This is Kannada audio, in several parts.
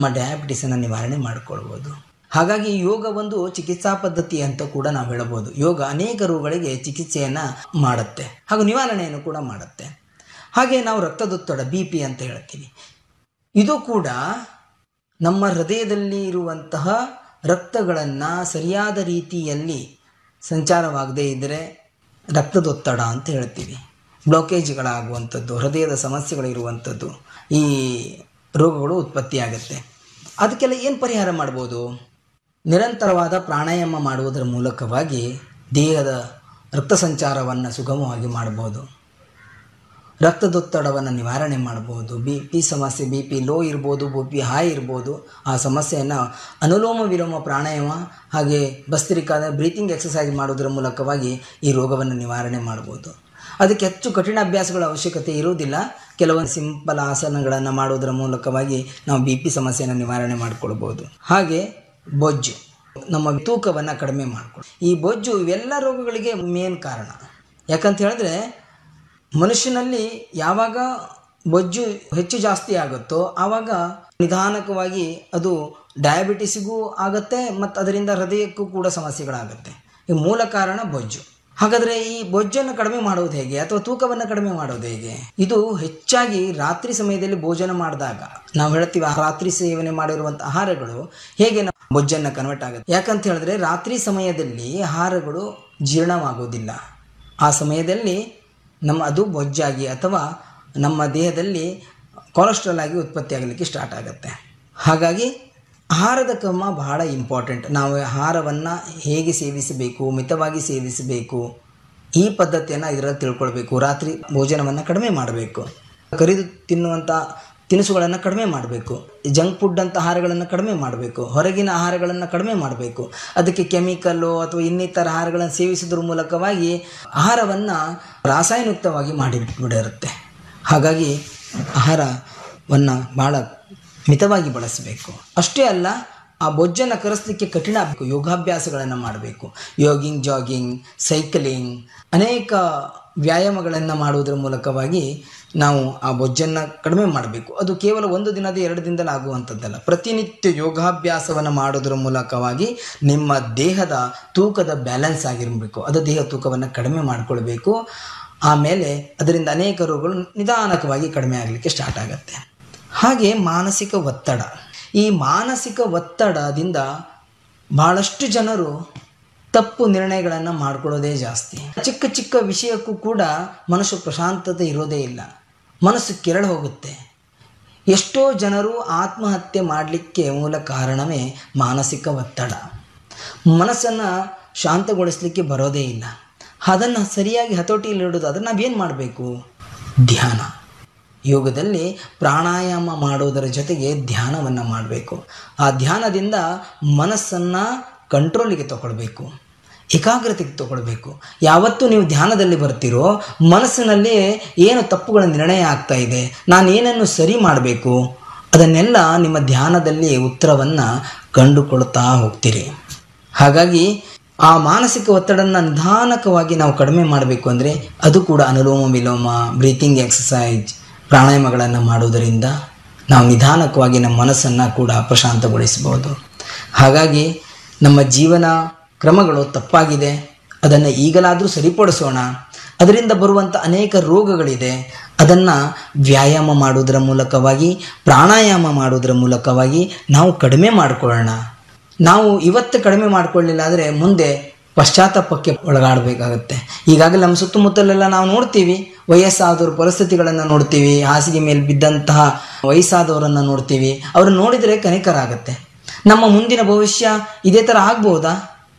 ನಮ್ಮ ಡಯಾಬಿಟಿಸನ್ನು ನಿವಾರಣೆ ಮಾಡಿಕೊಳ್ಬೋದು ಹಾಗಾಗಿ ಯೋಗ ಒಂದು ಚಿಕಿತ್ಸಾ ಪದ್ಧತಿ ಅಂತ ಕೂಡ ನಾವು ಹೇಳಬಹುದು ಯೋಗ ಅನೇಕ ರೋಗಗಳಿಗೆ ಚಿಕಿತ್ಸೆಯನ್ನು ಮಾಡುತ್ತೆ ಹಾಗೂ ನಿವಾರಣೆಯನ್ನು ಕೂಡ ಮಾಡುತ್ತೆ ಹಾಗೆ ನಾವು ರಕ್ತದೊತ್ತಡ ಬಿ ಪಿ ಅಂತ ಹೇಳ್ತೀವಿ ಇದು ಕೂಡ ನಮ್ಮ ಹೃದಯದಲ್ಲಿ ಇರುವಂತಹ ರಕ್ತಗಳನ್ನು ಸರಿಯಾದ ರೀತಿಯಲ್ಲಿ ಸಂಚಾರವಾಗದೇ ಇದ್ದರೆ ರಕ್ತದೊತ್ತಡ ಅಂತ ಹೇಳ್ತೀವಿ ಬ್ಲಾಕೇಜ್ಗಳಾಗುವಂಥದ್ದು ಹೃದಯದ ಸಮಸ್ಯೆಗಳಿರುವಂಥದ್ದು ಈ ರೋಗಗಳು ಉತ್ಪತ್ತಿಯಾಗುತ್ತೆ ಅದಕ್ಕೆಲ್ಲ ಏನು ಪರಿಹಾರ ಮಾಡ್ಬೋದು ನಿರಂತರವಾದ ಪ್ರಾಣಾಯಾಮ ಮಾಡುವುದರ ಮೂಲಕವಾಗಿ ದೇಹದ ರಕ್ತ ಸಂಚಾರವನ್ನು ಸುಗಮವಾಗಿ ಮಾಡ್ಬೋದು ರಕ್ತದೊತ್ತಡವನ್ನು ನಿವಾರಣೆ ಮಾಡ್ಬೋದು ಬಿ ಪಿ ಸಮಸ್ಯೆ ಬಿ ಪಿ ಲೋ ಇರ್ಬೋದು ಬಿ ಪಿ ಹೈ ಇರ್ಬೋದು ಆ ಸಮಸ್ಯೆಯನ್ನು ಅನುಲೋಮ ವಿಲೋಮ ಪ್ರಾಣಾಯಾಮ ಹಾಗೆ ಭಸ್ತ್ರಿಕಾದ ಬ್ರೀತಿಂಗ್ ಎಕ್ಸಸೈಸ್ ಮಾಡೋದರ ಮೂಲಕವಾಗಿ ಈ ರೋಗವನ್ನು ನಿವಾರಣೆ ಮಾಡ್ಬೋದು ಅದಕ್ಕೆ ಹೆಚ್ಚು ಕಠಿಣ ಅಭ್ಯಾಸಗಳ ಅವಶ್ಯಕತೆ ಇರುವುದಿಲ್ಲ ಕೆಲವೊಂದು ಸಿಂಪಲ್ ಆಸನಗಳನ್ನು ಮಾಡೋದರ ಮೂಲಕವಾಗಿ ನಾವು ಬಿ ಪಿ ಸಮಸ್ಯೆಯನ್ನು ನಿವಾರಣೆ ಮಾಡಿಕೊಳ್ಬೋದು ಹಾಗೆ ಬೊಜ್ಜು ನಮ್ಮ ತೂಕವನ್ನು ಕಡಿಮೆ ಮಾಡಿಕೊಳ್ಳಿ ಈ ಬೊಜ್ಜು ಇವೆಲ್ಲ ರೋಗಗಳಿಗೆ ಮೇನ್ ಕಾರಣ ಯಾಕಂತ ಹೇಳಿದ್ರೆ ಮನುಷ್ಯನಲ್ಲಿ ಯಾವಾಗ ಬೊಜ್ಜು ಹೆಚ್ಚು ಜಾಸ್ತಿ ಆಗುತ್ತೋ ಆವಾಗ ನಿಧಾನಕವಾಗಿ ಅದು ಡಯಾಬಿಟಿಸಿಗೂ ಆಗುತ್ತೆ ಮತ್ತು ಅದರಿಂದ ಹೃದಯಕ್ಕೂ ಕೂಡ ಸಮಸ್ಯೆಗಳಾಗುತ್ತೆ ಈ ಮೂಲ ಕಾರಣ ಬೊಜ್ಜು ಹಾಗಾದರೆ ಈ ಬೊಜ್ಜನ್ನು ಕಡಿಮೆ ಮಾಡೋದು ಹೇಗೆ ಅಥವಾ ತೂಕವನ್ನು ಕಡಿಮೆ ಮಾಡೋದು ಹೇಗೆ ಇದು ಹೆಚ್ಚಾಗಿ ರಾತ್ರಿ ಸಮಯದಲ್ಲಿ ಭೋಜನ ಮಾಡಿದಾಗ ನಾವು ಹೇಳ್ತೀವಿ ಆ ರಾತ್ರಿ ಸೇವನೆ ಮಾಡಿರುವಂಥ ಆಹಾರಗಳು ಹೇಗೆ ನಾವು ಬೊಜ್ಜನ್ನು ಕನ್ವರ್ಟ್ ಆಗುತ್ತೆ ಯಾಕಂತ ಹೇಳಿದ್ರೆ ರಾತ್ರಿ ಸಮಯದಲ್ಲಿ ಆಹಾರಗಳು ಜೀರ್ಣವಾಗೋದಿಲ್ಲ ಆ ಸಮಯದಲ್ಲಿ ನಮ್ಮ ಅದು ಬೊಜ್ಜಾಗಿ ಅಥವಾ ನಮ್ಮ ದೇಹದಲ್ಲಿ ಕೊಲೆಸ್ಟ್ರಾಲ್ ಆಗಿ ಉತ್ಪತ್ತಿ ಆಗಲಿಕ್ಕೆ ಸ್ಟಾರ್ಟ್ ಆಗುತ್ತೆ ಹಾಗಾಗಿ ಆಹಾರದ ಕ್ರಮ ಬಹಳ ಇಂಪಾರ್ಟೆಂಟ್ ನಾವು ಆಹಾರವನ್ನು ಹೇಗೆ ಸೇವಿಸಬೇಕು ಮಿತವಾಗಿ ಸೇವಿಸಬೇಕು ಈ ಪದ್ಧತಿಯನ್ನು ಇದರಲ್ಲಿ ತಿಳ್ಕೊಳ್ಬೇಕು ರಾತ್ರಿ ಭೋಜನವನ್ನು ಕಡಿಮೆ ಮಾಡಬೇಕು ಕರಿದು ತಿನ್ನುವಂಥ ತಿನಿಸುಗಳನ್ನು ಕಡಿಮೆ ಮಾಡಬೇಕು ಜಂಕ್ ಫುಡ್ ಅಂತ ಆಹಾರಗಳನ್ನು ಕಡಿಮೆ ಮಾಡಬೇಕು ಹೊರಗಿನ ಆಹಾರಗಳನ್ನು ಕಡಿಮೆ ಮಾಡಬೇಕು ಅದಕ್ಕೆ ಕೆಮಿಕಲ್ಲು ಅಥವಾ ಇನ್ನಿತರ ಆಹಾರಗಳನ್ನು ಸೇವಿಸೋದ್ರ ಮೂಲಕವಾಗಿ ಆಹಾರವನ್ನು ರಾಸಾಯನಿಕವಾಗಿ ಮಾಡಿಬಿಟ್ಟಿರುತ್ತೆ ಹಾಗಾಗಿ ಆಹಾರವನ್ನು ಭಾಳ ಮಿತವಾಗಿ ಬಳಸಬೇಕು ಅಷ್ಟೇ ಅಲ್ಲ ಆ ಬೊಜ್ಜನ್ನು ಕರೆಸಲಿಕ್ಕೆ ಕಠಿಣ ಆಗಬೇಕು ಯೋಗಾಭ್ಯಾಸಗಳನ್ನು ಮಾಡಬೇಕು ಯೋಗಿಂಗ್ ಜಾಗಿಂಗ್ ಸೈಕಲಿಂಗ್ ಅನೇಕ ವ್ಯಾಯಾಮಗಳನ್ನು ಮಾಡುವುದರ ಮೂಲಕವಾಗಿ ನಾವು ಆ ಬೊಜ್ಜನ್ನು ಕಡಿಮೆ ಮಾಡಬೇಕು ಅದು ಕೇವಲ ಒಂದು ದಿನದ ಎರಡು ದಿನದಲ್ಲಿ ಆಗುವಂಥದ್ದಲ್ಲ ಪ್ರತಿನಿತ್ಯ ಯೋಗಾಭ್ಯಾಸವನ್ನು ಮಾಡೋದರ ಮೂಲಕವಾಗಿ ನಿಮ್ಮ ದೇಹದ ತೂಕದ ಬ್ಯಾಲೆನ್ಸ್ ಆಗಿರಬೇಕು ಅದು ದೇಹ ತೂಕವನ್ನು ಕಡಿಮೆ ಮಾಡಿಕೊಳ್ಬೇಕು ಆಮೇಲೆ ಅದರಿಂದ ಅನೇಕ ರೋಗಗಳು ನಿಧಾನಕವಾಗಿ ಕಡಿಮೆ ಆಗಲಿಕ್ಕೆ ಸ್ಟಾರ್ಟ್ ಆಗುತ್ತೆ ಹಾಗೆ ಮಾನಸಿಕ ಒತ್ತಡ ಈ ಮಾನಸಿಕ ಒತ್ತಡದಿಂದ ಭಾಳಷ್ಟು ಜನರು ತಪ್ಪು ನಿರ್ಣಯಗಳನ್ನು ಮಾಡ್ಕೊಳ್ಳೋದೇ ಜಾಸ್ತಿ ಚಿಕ್ಕ ಚಿಕ್ಕ ವಿಷಯಕ್ಕೂ ಕೂಡ ಮನಸ್ಸು ಪ್ರಶಾಂತತೆ ಇರೋದೇ ಇಲ್ಲ ಮನಸ್ಸು ಕೆರಳು ಹೋಗುತ್ತೆ ಎಷ್ಟೋ ಜನರು ಆತ್ಮಹತ್ಯೆ ಮಾಡಲಿಕ್ಕೆ ಮೂಲ ಕಾರಣವೇ ಮಾನಸಿಕ ಒತ್ತಡ ಮನಸ್ಸನ್ನು ಶಾಂತಗೊಳಿಸಲಿಕ್ಕೆ ಬರೋದೇ ಇಲ್ಲ ಅದನ್ನು ಸರಿಯಾಗಿ ಹತೋಟಿಯಲ್ಲಿಡೋದು ಅದನ್ನು ನಾವೇನು ಮಾಡಬೇಕು ಧ್ಯಾನ ಯೋಗದಲ್ಲಿ ಪ್ರಾಣಾಯಾಮ ಮಾಡೋದರ ಜೊತೆಗೆ ಧ್ಯಾನವನ್ನು ಮಾಡಬೇಕು ಆ ಧ್ಯಾನದಿಂದ ಮನಸ್ಸನ್ನು ಕಂಟ್ರೋಲಿಗೆ ತಗೊಳ್ಬೇಕು ಏಕಾಗ್ರತೆಗೆ ತಗೊಳ್ಬೇಕು ಯಾವತ್ತು ನೀವು ಧ್ಯಾನದಲ್ಲಿ ಬರ್ತೀರೋ ಮನಸ್ಸಿನಲ್ಲಿ ಏನು ತಪ್ಪುಗಳ ನಿರ್ಣಯ ಆಗ್ತಾ ಇದೆ ನಾನು ಏನನ್ನು ಸರಿ ಮಾಡಬೇಕು ಅದನ್ನೆಲ್ಲ ನಿಮ್ಮ ಧ್ಯಾನದಲ್ಲಿ ಉತ್ತರವನ್ನು ಕಂಡುಕೊಳ್ತಾ ಹೋಗ್ತೀರಿ ಹಾಗಾಗಿ ಆ ಮಾನಸಿಕ ಒತ್ತಡನ ನಿಧಾನಕವಾಗಿ ನಾವು ಕಡಿಮೆ ಮಾಡಬೇಕು ಅಂದರೆ ಅದು ಕೂಡ ಅನುಲೋಮ ವಿಲೋಮ ಬ್ರೀತಿಂಗ್ ಎಕ್ಸಸೈಜ್ ಪ್ರಾಣಾಯಾಮಗಳನ್ನು ಮಾಡುವುದರಿಂದ ನಾವು ನಿಧಾನಕವಾಗಿ ನಮ್ಮ ಮನಸ್ಸನ್ನು ಕೂಡ ಪ್ರಶಾಂತಗೊಳಿಸಬಹುದು ಹಾಗಾಗಿ ನಮ್ಮ ಜೀವನ ಕ್ರಮಗಳು ತಪ್ಪಾಗಿದೆ ಅದನ್ನು ಈಗಲಾದರೂ ಸರಿಪಡಿಸೋಣ ಅದರಿಂದ ಬರುವಂಥ ಅನೇಕ ರೋಗಗಳಿದೆ ಅದನ್ನು ವ್ಯಾಯಾಮ ಮಾಡುವುದರ ಮೂಲಕವಾಗಿ ಪ್ರಾಣಾಯಾಮ ಮಾಡುವುದರ ಮೂಲಕವಾಗಿ ನಾವು ಕಡಿಮೆ ಮಾಡಿಕೊಳ್ಳೋಣ ನಾವು ಇವತ್ತು ಕಡಿಮೆ ಮಾಡಿಕೊಳ್ಳಿಲ್ಲ ಅಂದರೆ ಮುಂದೆ ಪಶ್ಚಾತ್ತಾಪಕ್ಕೆ ಒಳಗಾಡಬೇಕಾಗತ್ತೆ ಈಗಾಗಲೇ ನಮ್ಮ ಸುತ್ತಮುತ್ತಲೆಲ್ಲ ನಾವು ನೋಡ್ತೀವಿ ವಯಸ್ಸಾದವ್ರ ಪರಿಸ್ಥಿತಿಗಳನ್ನು ನೋಡ್ತೀವಿ ಹಾಸಿಗೆ ಮೇಲೆ ಬಿದ್ದಂತಹ ವಯಸ್ಸಾದವರನ್ನು ನೋಡ್ತೀವಿ ಅವ್ರನ್ನ ನೋಡಿದರೆ ಕನಿಕರ ಆಗುತ್ತೆ ನಮ್ಮ ಮುಂದಿನ ಭವಿಷ್ಯ ಇದೇ ಥರ ಆಗ್ಬೋದಾ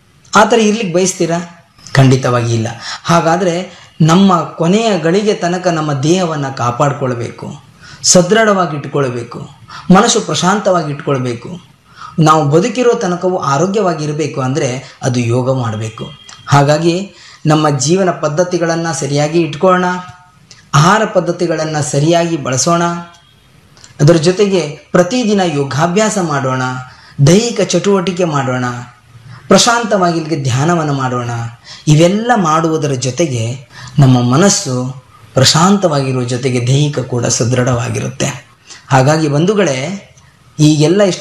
ಆ ಥರ ಇರ್ಲಿಕ್ಕೆ ಬಯಸ್ತೀರಾ ಖಂಡಿತವಾಗಿ ಇಲ್ಲ ಹಾಗಾದರೆ ನಮ್ಮ ಕೊನೆಯ ಗಳಿಗೆ ತನಕ ನಮ್ಮ ದೇಹವನ್ನು ಕಾಪಾಡಿಕೊಳ್ಬೇಕು ಸದೃಢವಾಗಿ ಇಟ್ಕೊಳ್ಬೇಕು ಮನಸ್ಸು ಪ್ರಶಾಂತವಾಗಿ ಇಟ್ಕೊಳ್ಬೇಕು ನಾವು ಬದುಕಿರೋ ತನಕವೂ ಆರೋಗ್ಯವಾಗಿರಬೇಕು ಅಂದರೆ ಅದು ಯೋಗ ಮಾಡಬೇಕು ಹಾಗಾಗಿ ನಮ್ಮ ಜೀವನ ಪದ್ಧತಿಗಳನ್ನು ಸರಿಯಾಗಿ ಇಟ್ಕೊಳ್ಳೋಣ ಆಹಾರ ಪದ್ಧತಿಗಳನ್ನು ಸರಿಯಾಗಿ ಬಳಸೋಣ ಅದರ ಜೊತೆಗೆ ಪ್ರತಿದಿನ ಯೋಗಾಭ್ಯಾಸ ಮಾಡೋಣ ದೈಹಿಕ ಚಟುವಟಿಕೆ ಮಾಡೋಣ ಪ್ರಶಾಂತವಾಗಿ ಇಲ್ಲಿಗೆ ಧ್ಯಾನವನ್ನು ಮಾಡೋಣ ಇವೆಲ್ಲ ಮಾಡುವುದರ ಜೊತೆಗೆ ನಮ್ಮ ಮನಸ್ಸು ಪ್ರಶಾಂತವಾಗಿರುವ ಜೊತೆಗೆ ದೈಹಿಕ ಕೂಡ ಸದೃಢವಾಗಿರುತ್ತೆ ಹಾಗಾಗಿ ಬಂಧುಗಳೇ ಈಗೆಲ್ಲ